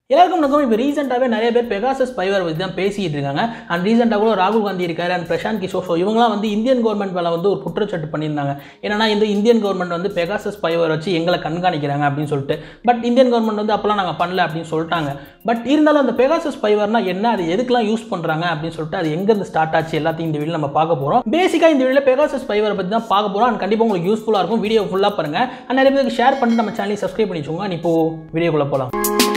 எல்லாருக்கும் வணக்கம் இப்போ ரீசெண்டாகவே நிறைய பேர் பெகாசஸ் பைவர் பற்றி தான் பேசிகிட்டு இருக்காங்க அண்ட் ரீசெண்டாக கூட ராகுல் காந்தி இருக்காரு அண்ட் பிரசாந்த் கிஷோர் ஸோ இவங்களாம் வந்து இந்தியன் கவர்மெண்ட் மேலே வந்து ஒரு குற்றச்சாட்டு பண்ணியிருந்தாங்க என்னன்னா இந்த இந்தியன் கவர்மெண்ட் வந்து பெகாசஸ் பைவர் வச்சு எங்களை கண்காணிக்கிறாங்க அப்படின்னு சொல்லிட்டு பட் இந்தியன் கவர்மெண்ட் வந்து அப்போலாம் நாங்கள் பண்ணல அப்படின்னு சொல்லிட்டாங்க பட் இருந்தாலும் அந்த பெகாசஸ் பைவர்னா என்ன அது எதுக்கெல்லாம் யூஸ் பண்ணுறாங்க அப்படின்னு சொல்லிட்டு அது எங்கேருந்து ஸ்டார்ட் ஆச்சு எல்லாத்தையும் இந்த வீடியோ நம்ம பார்க்க போகிறோம் பேசிக்காக இந்த வீடியோவில் பெகாசஸ் பைவரை பற்றி தான் பார்க்க போகிறோம் அண்ட் கண்டிப்பாக உங்களுக்கு யூஸ்ஃபுல்லாக இருக்கும் வீடியோ ஃபுல்லாக பாருங்கள் அண்ட் நிறைய பேருக்கு ஷேர் பண்ணிட்டு நம்ம சேனலை சப்ஸ்கிரைப் பண்ணி வச்சுக்கோங்க அண்ட் இப்போ வீடியோக்குள்ளே போகலாம்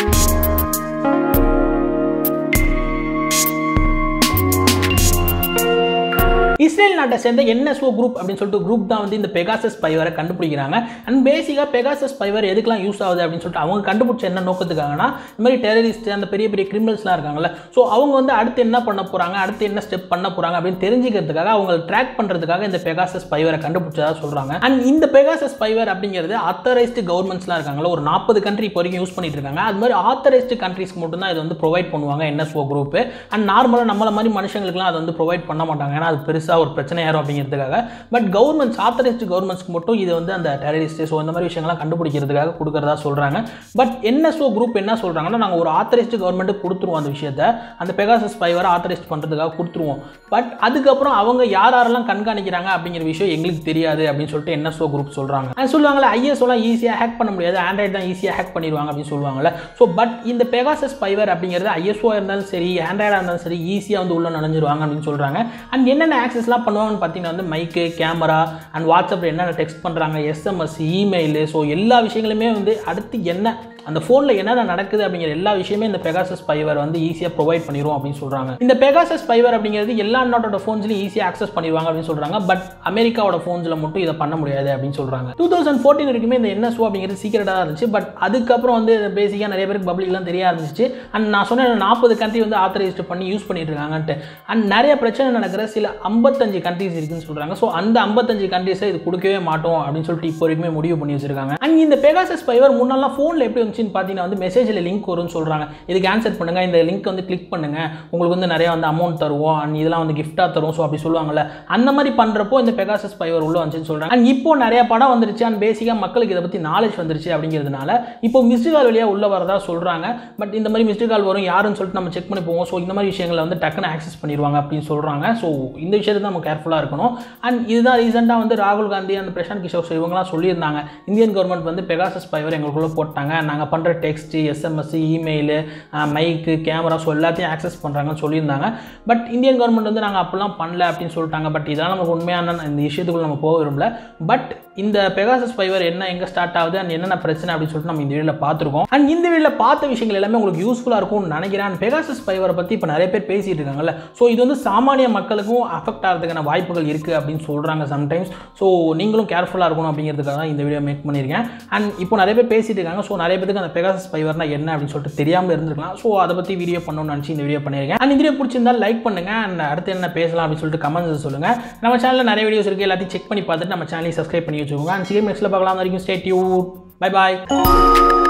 இஸ்ரேல் நாட்டை சேர்ந்த என்எஸ்ஓ குரூப் அப்படின்னு சொல்லிட்டு குரூப் தான் வந்து இந்த பெகாசஸ் பைவரை கண்டுபிடிக்கிறாங்க அண்ட் பேசிக்காக பெகாசஸ் பைவர் எதுக்கெல்லாம் யூஸ் ஆகுது அப்படின்னு சொல்லிட்டு அவங்க கண்டுபிடிச்ச என்ன நோக்கத்துக்காகனா இந்த மாதிரி டெரரிஸ்ட் அந்த பெரிய பெரிய கிரிமினல்ஸ்லாம் இருக்காங்கல்ல ஸோ அவங்க வந்து அடுத்து என்ன பண்ண போகிறாங்க அடுத்து என்ன ஸ்டெப் பண்ண போகிறாங்க அப்படின்னு தெரிஞ்சுக்கிறதுக்காக அவங்க ட்ராக் பண்ணுறதுக்காக இந்த பெகாசஸ் பைவரை கண்டுபிடிச்சதா சொல்கிறாங்க அண்ட் இந்த பெகாசஸ் பைவர் அப்படிங்கிறது ஆத்தரைஸ்டு கவர்மெண்ட்ஸ்லாம் இருக்காங்கல்ல ஒரு நாற்பது கண்ட்ரி இப்போ வரைக்கும் யூஸ் பண்ணிட்டு இருக்காங்க அது மாதிரி ஆத்தரைஸ்டு கண்ட்ரிஸ்க்கு மட்டும் தான் இது வந்து ப்ரொவைட் பண்ணுவாங்க என்எஸ்ஓ குரூப் அண்ட் நார்மலாக நம்மள மாதிரி மனுஷங்களுக்குலாம் அது வந்து ப்ரொவைட் பண்ண மாட்டாங்க ஏன்னா அது பெருசாக ஒரு பிரச்சனை யாரும் அப்படிங்கிறதுக்காக பட் கவர்மெண்ட்ஸ் ஆத்தரைஸ்டு கவர்மெண்ட்ஸ்க்கு மட்டும் இது வந்து அந்த டெரரிஸ்ட் ஸோ இந்த மாதிரி விஷயங்கள்லாம் கண்டுபிடிக்கிறதுக்காக கொடுக்குறதா சொல்கிறாங்க பட் என்எஸ்ஓ குரூப் என்ன சொல்கிறாங்கன்னா நாங்கள் ஒரு ஆத்தரைஸ்டு கவர்மெண்ட்டுக்கு கொடுத்துருவோம் அந்த விஷயத்த அந்த பெகாசஸ் ஃபைவரை ஆத்தரைஸ்ட் பண்ணுறதுக்காக கொடுத்துருவோம் பட் அதுக்கப்புறம் அவங்க யார் யாரெல்லாம் கண்காணிக்கிறாங்க அப்படிங்கிற விஷயம் எங்களுக்கு தெரியாது அப்படின்னு சொல்லிட்டு என்எஸ்ஓ குரூப் சொல்கிறாங்க அது சொல்லுவாங்களே ஐஎஸ்ஓலாம் ஈஸியாக ஹேக் பண்ண முடியாது ஆண்ட்ராய்டு தான் ஈஸியாக ஹேக் பண்ணிடுவாங்க அப்படின்னு சொல்லுவாங்கல்ல ஸோ பட் இந்த பெகாசஸ் ஃபைவர் அப்படிங்கிறது ஐஎஸ்ஓ இருந்தாலும் சரி ஆண்ட்ராய்டாக இருந்தாலும் சரி ஈஸியாக வந்து உள்ள நுழைஞ்சிருவாங்க அப்படின்னு சொல்கிறாங்க அண்ட் என்னென்ன ஆக்சஸ்லாம் பண்ணுவாங்கன்னு பார்த்தீங்கன்னா வந்து மைக்கு கேமரா அண்ட் வாட்ஸ்அப்பில் என்னென்ன டெக்ஸ்ட் பண்ணுறாங்க எஸ்எம்எஸ் இமெயிலு ஸோ எல்லா விஷயங்களுமே வந்து அடுத்து என்ன அந்த ஃபோனில் என்னென்ன நடக்குது அப்படிங்கிற எல்லா விஷயமே இந்த பெகாசஸ் பைவர் வந்து ஈஸியாக ப்ரொவைட் பண்ணிடும் அப்படின்னு சொல்கிறாங்க இந்த பெகாசஸ் பைவர் அப்படிங்கிறது எல்லா நாட்டோட ஃபோன்ஸ்லையும் ஈஸியாக ஆக்சஸ் பண்ணிடுவாங்க அப்படின்னு சொல்கிறாங்க பட் அமெரிக்காவோட ஃபோன்ஸில் மட்டும் இதை பண்ண முடியாது அப்படின்னு சொல்கிறாங்க டூ தௌசண்ட் ஃபோர்டீன் வரைக்குமே இந்த என்எஸ்ஓ அப்படிங்கிறது சீக்கிரட்டாக தான் இருந்துச்சு பட் அதுக்கப்புறம் வந்து பேசிக்காக நிறைய பேருக்கு பப்ளிக்லாம் தெரிய ஆரம்பிச்சிச்சு அண்ட் நான் சொன்ன நாற்பது கண்ட்ரி வந்து ஆத்தரைஸ்ட் பண்ணி யூஸ் பண்ணிட்டு இருக்காங்கன்ட்டு அண்ட் நிறைய பிரச்சனை நடக்கிற சில ஐம்பத்தஞ்சு கண்ட்ரிஸ் இருக்குன்னு சொல்கிறாங்க ஸோ அந்த ஐம்பத்தஞ்சு கண்ட்ரிஸை இது கொடுக்கவே மாட்டோம் அப்படின்னு சொல்லிட்டு இப்போ வரைக்குமே முடிவு பண்ணி வச்சிருக்காங்க அண்ட் இந்த பெகாசஸ் பைவர் முன்னெல்லாம் ஃபோனில் எப்படி வந்துச்சுன்னு பார்த்தீங்கன்னா வந்து மெசேஜில் லிங்க் வரும்னு சொல்கிறாங்க இதுக்கு ஆன்சர் பண்ணுங்கள் இந்த லிங்க் வந்து கிளிக் பண்ணுங்கள் உங்களுக்கு வந்து நிறைய வந்து அமௌண்ட் தருவோம் அண்ட் இதெல்லாம் வந்து கிஃப்ட்டாக தரும் ஸோ அப்படி சொல்லுவாங்கல்ல அந்த மாதிரி பண்ணுறப்போ இந்த பெகாசஸ் பைவர் உள்ள வந்துச்சுன்னு சொல்கிறாங்க அண்ட் இப்போ நிறைய படம் வந்துருச்சு அண்ட் பேசிக்காக மக்களுக்கு இதை பற்றி நாலேஜ் வந்துருச்சு அப்படிங்கிறதுனால இப்போ மிஸ்டு கால் வழியாக உள்ள வரதா சொல்கிறாங்க பட் இந்த மாதிரி மிஸ்டு கால் வரும் யாருன்னு சொல்லிட்டு நம்ம செக் பண்ணி போவோம் ஸோ இந்த மாதிரி விஷயங்களை வந்து டக்குன்னு ஆக்சஸ் பண்ணிடுவாங்க அப்படின்னு சொல்கிறாங்க ஸோ இந்த விஷயத்தை நம்ம கேர்ஃபுல்லாக இருக்கணும் அண்ட் இதுதான் ரீசெண்டாக வந்து ராகுல் காந்தி அந்த பிரசாந்த் கிஷோர் இவங்கலாம் சொல்லியிருந்தாங்க இந்தியன் கவர்மெண்ட் வந்து பெகாசஸ் பைவர் எங்களுக்குள்ளே போட்டாங்க நாங்கள் பண்ணுற text SMS email mic camera so எல்லாத்தையும் ஆக்சஸ் பண்ணுறாங்கன்னு சொல்லியிருந்தாங்க பட் இந்தியன் கவர்மெண்ட் வந்து நாங்கள் அப்படிலாம் பண்ணல அப்படின்னு சொல்லிட்டாங்க பட் இதெல்லாம் நமக்கு உண்மையான இந்த விஷயத்துக்குள்ள நம்ம போக விரும்பல பட் இந்த பெகாசஸ் ஃபைவர் என்ன எங்கே ஸ்டார்ட் ஆகுது அண்ட் என்னென்ன பிரச்சனை அப்படின்னு சொல்லிட்டு நம்ம இந்த வீடியோவில் பார்த்துருக்கோம் அண்ட் இந்த வீடியோவில் பார்த்த விஷயங்கள் எல்லாமே உங்களுக்கு யூஸ்ஃபுல்லாக இருக்கும்னு நினைக்கிறேன் அண்ட் பெகாசஸ் ஃபைவரை பற்றி இப்போ நிறைய பேர் பேசிகிட்டு இருக்காங்கல்ல ஸோ இது வந்து சாமானிய மக்களுக்கும் அஃபெக்ட் ஆகிறதுக்கான வாய்ப்புகள் இருக்குது அப்படின்னு சொல்கிறாங்க சம்டைம்ஸ் ஸோ நீங்களும் கேர்ஃபுல்லாக இருக்கணும் அப்படிங்கிறதுக்காக தான் இந்த வீடியோ மேக் பண்ணியிருக்கேன் அண்ட் இப்போ நிறைய பேர் பேசிட்டு இருக்காங்க ஸோ நிறைய பேருக்கு அந்த பெகாசஸ் ஃபைவர்னா என்ன அப்படின்னு சொல்லிட்டு தெரியாமல் இருந்திருக்கலாம் ஸோ அதை பற்றி வீடியோ பண்ணணும்னு நினச்சி இந்த வீடியோ பண்ணியிருக்கேன் அண்ட் இந்த வீடியோ பிடிச்சிருந்தா லைக் பண்ணுங்க அண்ட் அடுத்து என்ன பேசலாம் அப்படின்னு சொல்லிட்டு கமெண்ட்ஸ் சொல்லுங்கள் நம்ம சேனலில் நிறைய வீடியோஸ் இருக்குது எல்லாத்தையும் செக் பண்ணி பார்த்துட்டு நம்ம சேனலை சப்ஸ்கிரைப் பண்ணி வச்சுக்கோங்க அண்ட் சீக்கிரம் நெக்ஸ்ட்டில் பார்க்கலாம் வரைக்கும் ஸ்டே டியூ பை பாய்